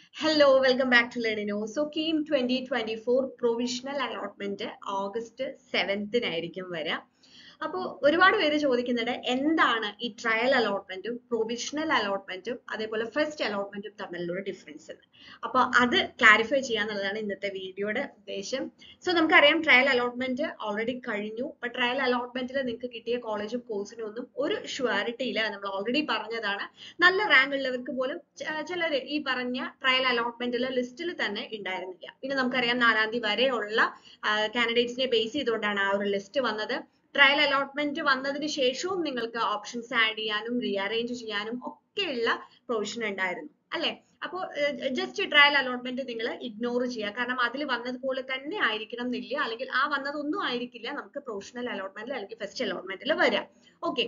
hello welcome back to ലേണിനോ so KEAM twenty twenty four provisional allotment August സെവൻത്തിനായിരിക്കും വരിക അപ്പോൾ ഒരുപാട് പേര് ചോദിക്കുന്നുണ്ട് എന്താണ് ഈ ട്രയൽ അലോട്ട്മെന്റും പ്രൊവിഷണൽ അലോട്ട്മെന്റും അതേപോലെ ഫസ്റ്റ് അലോട്ട്മെന്റും തമ്മിലുള്ള ഡിഫറൻസ് എന്ന് അപ്പോൾ അത് ക്ലാരിഫൈ ചെയ്യാന്നുള്ളതാണ് ഇന്നത്തെ വീഡിയോയുടെ ഉദ്ദേശം സോ നമുക്കറിയാം ട്രയൽ അലോട്ട്മെന്റ് ഓൾറെഡി കഴിഞ്ഞു അപ്പൊ ട്രയൽ അലോട്ട്മെന്റിൽ നിങ്ങൾക്ക് കിട്ടിയ കോളേജും കോഴ്സിനും ഒന്നും ഒരു ഷുവാരിറ്റി ഇല്ല നമ്മൾ ഓൾറെഡി പറഞ്ഞതാണ് നല്ല റാങ്ക് ഉള്ളവർക്ക് പോലും ചിലർ ഈ പറഞ്ഞ ട്രയൽ അലോട്ട്മെന്റിലെ ലിസ്റ്റിൽ തന്നെ ഉണ്ടായിരുന്നില്ല പിന്നെ നമുക്കറിയാം നാലാം തീയതി വരെയുള്ള കാൻഡിഡേറ്റ്സിനെ ബേസ് ചെയ്തുകൊണ്ടാണ് ആ ഒരു ലിസ്റ്റ് വന്നത് ട്രയൽ അലോട്ട്മെന്റ് വന്നതിന് ശേഷവും നിങ്ങൾക്ക് ഓപ്ഷൻസ് ആഡ് ചെയ്യാനും റീഅറേഞ്ച് ചെയ്യാനും ഒക്കെയുള്ള പ്രൊവിഷൻ ഉണ്ടായിരുന്നു അല്ലെ അപ്പോൾ ജസ്റ്റ് ട്രയൽ അലോട്ട്മെന്റ് നിങ്ങൾ ഇഗ്നോർ ചെയ്യുക കാരണം അതിൽ വന്നതുപോലെ തന്നെ ആയിരിക്കണം എന്നില്ല അല്ലെങ്കിൽ ആ വന്നതൊന്നും ആയിരിക്കില്ല നമുക്ക് പ്രൊഫഷണൽ അലോട്ട്മെന്റിൽ അല്ലെങ്കിൽ ഫസ്റ്റ് അലോട്ട്മെന്റിൽ വരാം ഓക്കെ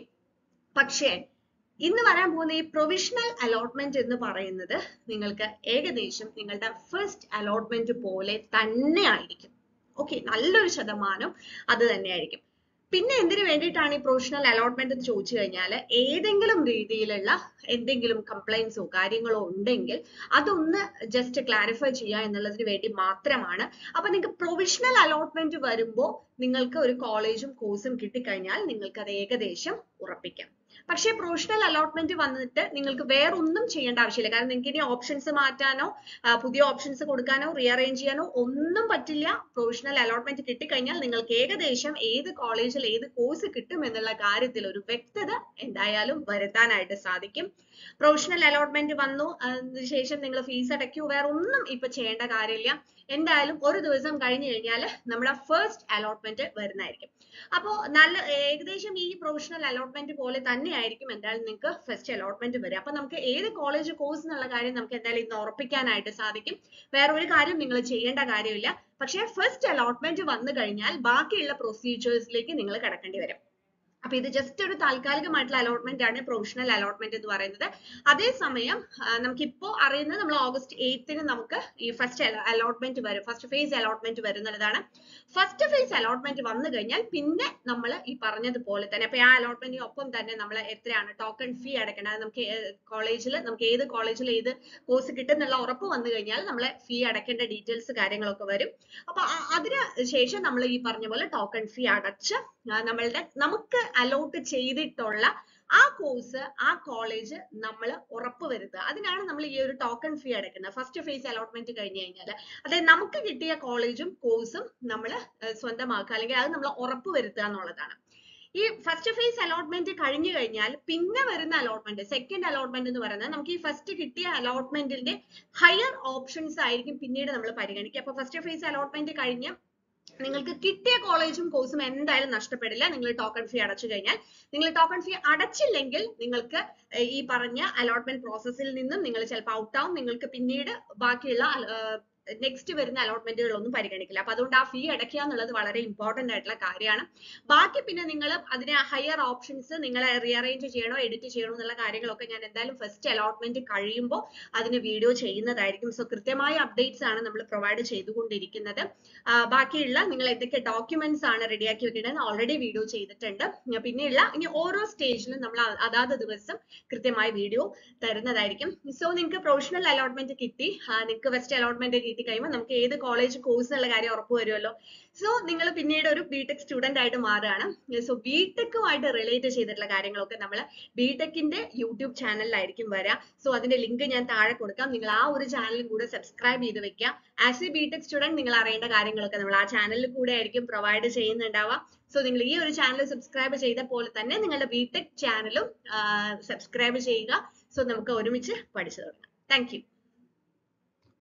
പക്ഷേ ഇന്ന് വരാൻ പോകുന്ന ഈ പ്രൊവിഷണൽ അലോട്ട്മെന്റ് എന്ന് പറയുന്നത് നിങ്ങൾക്ക് ഏകദേശം നിങ്ങളുടെ ഫസ്റ്റ് അലോട്ട്മെന്റ് പോലെ തന്നെ ആയിരിക്കും ഓക്കെ നല്ലൊരു ശതമാനം അത് തന്നെയായിരിക്കും പിന്നെ എന്തിനു വേണ്ടിയിട്ടാണ് ഈ പ്രൊഫഷണൽ അലോട്ട്മെന്റ് എന്ന് ചോദിച്ചു കഴിഞ്ഞാൽ ഏതെങ്കിലും രീതിയിലുള്ള എന്തെങ്കിലും കംപ്ലൈൻസോ കാര്യങ്ങളോ ഉണ്ടെങ്കിൽ അതൊന്ന് ജസ്റ്റ് ക്ലാരിഫൈ ചെയ്യുക എന്നുള്ളതിന് വേണ്ടി മാത്രമാണ് അപ്പൊ നിങ്ങൾക്ക് പ്രൊവിഷണൽ അലോട്ട്മെന്റ് വരുമ്പോൾ നിങ്ങൾക്ക് ഒരു കോളേജും കോഴ്സും കിട്ടിക്കഴിഞ്ഞാൽ നിങ്ങൾക്ക് അത് ഏകദേശം ഉറപ്പിക്കാം പക്ഷേ പ്രൊഫഷണൽ അലോട്ട്മെന്റ് വന്നിട്ട് നിങ്ങൾക്ക് വേറെ ഒന്നും ചെയ്യേണ്ട ആവശ്യമില്ല കാരണം നിങ്ങൾക്ക് ഇനി ഓപ്ഷൻസ് മാറ്റാനോ പുതിയ ഓപ്ഷൻസ് കൊടുക്കാനോ റീഅറേഞ്ച് ചെയ്യാനോ ഒന്നും പറ്റില്ല പ്രൊഫഷണൽ അലോട്ട്മെന്റ് കിട്ടിക്കഴിഞ്ഞാൽ നിങ്ങൾക്ക് ഏകദേശം ഏത് കോളേജിൽ ഏത് കോഴ്സ് കിട്ടും എന്നുള്ള കാര്യത്തിൽ ഒരു വ്യക്തത എന്തായാലും വരുത്താനായിട്ട് സാധിക്കും പ്രൊഫഷണൽ അലോട്ട്മെന്റ് വന്നു അതിനുശേഷം നിങ്ങൾ ഫീസ് അടയ്ക്കൂ വേറെ ഒന്നും ഇപ്പൊ ചെയ്യേണ്ട കാര്യമില്ല എന്തായാലും ഒരു ദിവസം കഴിഞ്ഞു കഴിഞ്ഞാൽ നമ്മുടെ ഫസ്റ്റ് അലോട്ട്മെന്റ് വരുന്നതായിരിക്കും അപ്പോൾ നല്ല ഏകദേശം ഈ പ്രൊഫഷണൽ അലോട്ട്മെന്റ് പോലെ തന്നെ ആയിരിക്കും എന്തായാലും നിങ്ങൾക്ക് ഫസ്റ്റ് അലോട്ട്മെന്റ് വരിക അപ്പൊ നമുക്ക് ഏത് കോളേജ് കോഴ്സ് എന്നുള്ള കാര്യം നമുക്ക് എന്തായാലും ഇന്ന് ഉറപ്പിക്കാനായിട്ട് സാധിക്കും വേറെ ഒരു കാര്യം നിങ്ങൾ ചെയ്യേണ്ട കാര്യമില്ല പക്ഷേ ഫസ്റ്റ് അലോട്ട്മെന്റ് വന്നു കഴിഞ്ഞാൽ ബാക്കിയുള്ള പ്രൊസീജിയേഴ്സിലേക്ക് നിങ്ങൾ കടക്കേണ്ടി വരും അപ്പൊ ഇത് ജസ്റ്റ് ഒരു താൽക്കാലികമായിട്ടുള്ള അലോട്ട്മെന്റ് ആണ് പ്രൊഫഷണൽ അലോട്ട്മെന്റ് എന്ന് പറയുന്നത് അതേസമയം നമുക്കിപ്പോ അറിയുന്നത് നമ്മൾ ഓഗസ്റ്റ് എയ്ത്തിന് നമുക്ക് ഈ ഫസ്റ്റ് അലോട്ട്മെന്റ് വരും ഫസ്റ്റ് ഫേസ് അലോട്ട്മെന്റ് വരുന്നതാണ് ഫസ്റ്റ് ഫേസ് അലോട്ട്മെന്റ് വന്നു കഴിഞ്ഞാൽ പിന്നെ നമ്മൾ ഈ പറഞ്ഞതുപോലെ തന്നെ അപ്പൊ ആ അലോട്ട്മെന്റിന് ഒപ്പം തന്നെ നമ്മൾ എത്രയാണ് ടോക്കൺ ഫീ അടയ്ക്കേണ്ടത് നമുക്ക് കോളേജിൽ നമുക്ക് ഏത് കോളേജിൽ ഏത് കോഴ്സ് കിട്ടുന്നുള്ള ഉറപ്പ് വന്നു കഴിഞ്ഞാൽ നമ്മൾ ഫീ അടയ്ക്കേണ്ട ഡീറ്റെയിൽസ് കാര്യങ്ങളൊക്കെ വരും അപ്പൊ അതിന് ശേഷം നമ്മൾ ഈ പറഞ്ഞ പോലെ ടോക്കൺ ഫീ അടച്ച് നമ്മളുടെ നമുക്ക് അലോട്ട് ചെയ്തിട്ടുള്ള ആ കോഴ്സ് ആ കോളേജ് നമ്മൾ ഉറപ്പ് വരുത്തുക അതിനാണ് നമ്മൾ ഈ ഒരു ടോക്കൺ ഫീ അടയ്ക്കുന്നത് ഫസ്റ്റ് ഫേസ് അലോട്ട്മെന്റ് കഴിഞ്ഞു കഴിഞ്ഞാൽ അതായത് നമുക്ക് കിട്ടിയ കോളേജും കോഴ്സും നമ്മൾ സ്വന്തമാക്കുക അല്ലെങ്കിൽ അത് നമ്മൾ ഉറപ്പ് വരുത്തുക എന്നുള്ളതാണ് ഈ ഫസ്റ്റ് ഫേസ് അലോട്ട്മെന്റ് കഴിഞ്ഞു കഴിഞ്ഞാൽ പിന്നെ വരുന്ന അലോട്ട്മെന്റ് സെക്കൻഡ് അലോട്ട്മെന്റ് എന്ന് പറയുന്നത് നമുക്ക് ഈ ഫസ്റ്റ് കിട്ടിയ അലോട്ട്മെന്റിന്റെ ഹയർ ഓപ്ഷൻസ് ആയിരിക്കും പിന്നീട് നമ്മൾ പരിഗണിക്കുക അപ്പൊ ഫസ്റ്റ് ഫേസ് അലോട്ട്മെന്റ് കഴിഞ്ഞ് നിങ്ങൾക്ക് കിട്ടിയ കോളേജും കോഴ്സും എന്തായാലും നഷ്ടപ്പെടില്ല നിങ്ങൾ ടോക്കൺ ഫീ അടച്ചു കഴിഞ്ഞാൽ നിങ്ങൾ ടോക്കൺ ഫീ അടച്ചില്ലെങ്കിൽ നിങ്ങൾക്ക് ഈ പറഞ്ഞ അലോട്ട്മെന്റ് പ്രോസസ്സിൽ നിന്നും നിങ്ങൾ ചിലപ്പോൾ ഔട്ട് ആവും നിങ്ങൾക്ക് പിന്നീട് ബാക്കിയുള്ള നെക്സ്റ്റ് വരുന്ന അലോട്ട്മെന്റുകളൊന്നും പരിഗണിക്കില്ല അപ്പൊ അതുകൊണ്ട് ആ ഫീ അടയ്ക്കുക എന്നുള്ളത് വളരെ ഇമ്പോർട്ടന്റ് ആയിട്ടുള്ള കാര്യമാണ് ബാക്കി പിന്നെ നിങ്ങൾ അതിനെ ഹയർ ഓപ്ഷൻസ് നിങ്ങൾ റീഅറേഞ്ച് ചെയ്യണോ എഡിറ്റ് ചെയ്യണോ എന്നുള്ള കാര്യങ്ങളൊക്കെ ഞാൻ എന്തായാലും ഫസ്റ്റ് അലോട്ട്മെന്റ് കഴിയുമ്പോൾ അതിന് വീഡിയോ ചെയ്യുന്നതായിരിക്കും സോ കൃത്യമായ അപ്ഡേറ്റ്സ് ആണ് നമ്മൾ പ്രൊവൈഡ് ചെയ്തുകൊണ്ടിരിക്കുന്നത് ബാക്കിയുള്ള നിങ്ങൾ എന്തൊക്കെ ഡോക്യുമെന്റ്സ് ആണ് റെഡിയാക്കി വെക്കേണ്ടത് ഓൾറെഡി വീഡിയോ ചെയ്തിട്ടുണ്ട് പിന്നെയുള്ള ഇനി ഓരോ സ്റ്റേജിലും നമ്മൾ അതാത് ദിവസം കൃത്യമായ വീഡിയോ തരുന്നതായിരിക്കും സോ നിങ്ങൾക്ക് പ്രൊഫഷണൽ അലോട്ട്മെന്റ് കിട്ടി നിങ്ങൾക്ക് ഫസ്റ്റ് അലോട്ട്മെന്റ് കിട്ടി കഴിയുമ്പോൾ നമുക്ക് ഏത് കോളേജ് കോഴ്സ് എന്നുള്ള കാര്യം ഉറപ്പ് വരുമല്ലോ സോ നിങ്ങൾ പിന്നീട് ഒരു ബിടെക് സ്റ്റുഡന്റ് ആയിട്ട് മാറുകയാണ് സോ ബിടെക്കുമായിട്ട് റിലേറ്റ് ചെയ്തിട്ടുള്ള കാര്യങ്ങളൊക്കെ നമ്മൾ ബിടെക്കിന്റെ യൂട്യൂബ് ചാനലിലായിരിക്കും വരിക സോ അതിന്റെ ലിങ്ക് ഞാൻ താഴെ കൊടുക്കാം നിങ്ങൾ ആ ഒരു ചാനലും കൂടെ സബ്സ്ക്രൈബ് ചെയ്ത് വെക്കുക ആസ് എ ബിടെക് സ്റ്റുഡന്റ് നിങ്ങൾ അറിയേണ്ട കാര്യങ്ങളൊക്കെ നമ്മൾ ആ ചാനലിൽ കൂടെ ആയിരിക്കും പ്രൊവൈഡ് ചെയ്യുന്നുണ്ടാവുക സോ നിങ്ങൾ ഈ ഒരു ചാനൽ സബ്സ്ക്രൈബ് ചെയ്ത പോലെ തന്നെ നിങ്ങളുടെ ബിടെക് ചാനലും സബ്സ്ക്രൈബ് ചെയ്യുക സോ നമുക്ക് ഒരുമിച്ച് പഠിച്ചു തുടങ്ങാം താങ്ക് യു